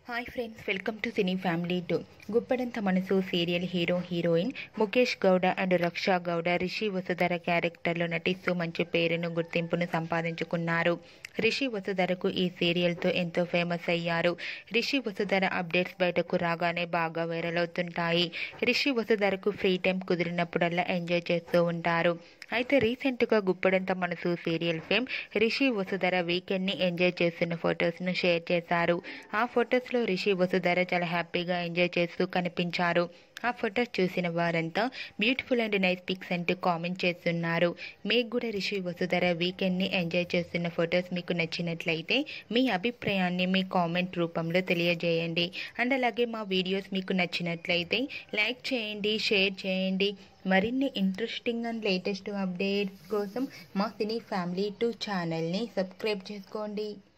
hi friends welcome to cine family two Guppedantha Manasu serial hero heroine Mukesh Gowda and Raksha Gowda Rishi Vasudhara క్యారెక్టర్లో నటిస్తూ మంచి పేరును గుర్తింపును సంపాదించుకున్నారు రిషి వసుధరకు ఈ సీరియల్తో ఎంతో ఫేమస్ అయ్యారు రిషి వసుధర అప్డేట్స్ బయటకు రాగానే బాగా వైరల్ అవుతుంటాయి రిషి వసుధరకు ఫ్రీ టైం కుదిరినప్పుడల్లా ఎంజాయ్ చేస్తూ ఉంటారు అయితే రీసెంట్గా గుప్పడంత మనసు సీరియల్ ఫేమ్ రిషి వసుధర వీకెండ్ని ఎంజాయ్ చేస్తున్న ఫొటోస్ను షేర్ చేశారు ఆ ఫొటోస్లో రిషి వసుధర చాలా హ్యాపీగా ఎంజాయ్ చేస్తూ కనిపించారు ఆ ఫొటోస్ చూసిన వారంతా బ్యూటిఫుల్ అండ్ నైస్ పిక్స్ అంటూ కామెంట్ చేస్తున్నారు మీకు కూడా రిషి వసుధర వీకెండ్ని ఎంజాయ్ చేస్తున్న ఫొటోస్ మీకు నచ్చినట్లయితే మీ అభిప్రాయాన్ని మీ కామెంట్ రూపంలో తెలియజేయండి అండ్ అలాగే మా వీడియోస్ మీకు నచ్చినట్లయితే లైక్ చేయండి షేర్ చేయండి మరిన్ని ఇంట్రెస్టింగ్ అండ్ లేటెస్ట్ అప్డేట్స్ కోసం మా సినీ ఫ్యామిలీ టూ ఛానల్ని సబ్స్క్రైబ్ చేసుకోండి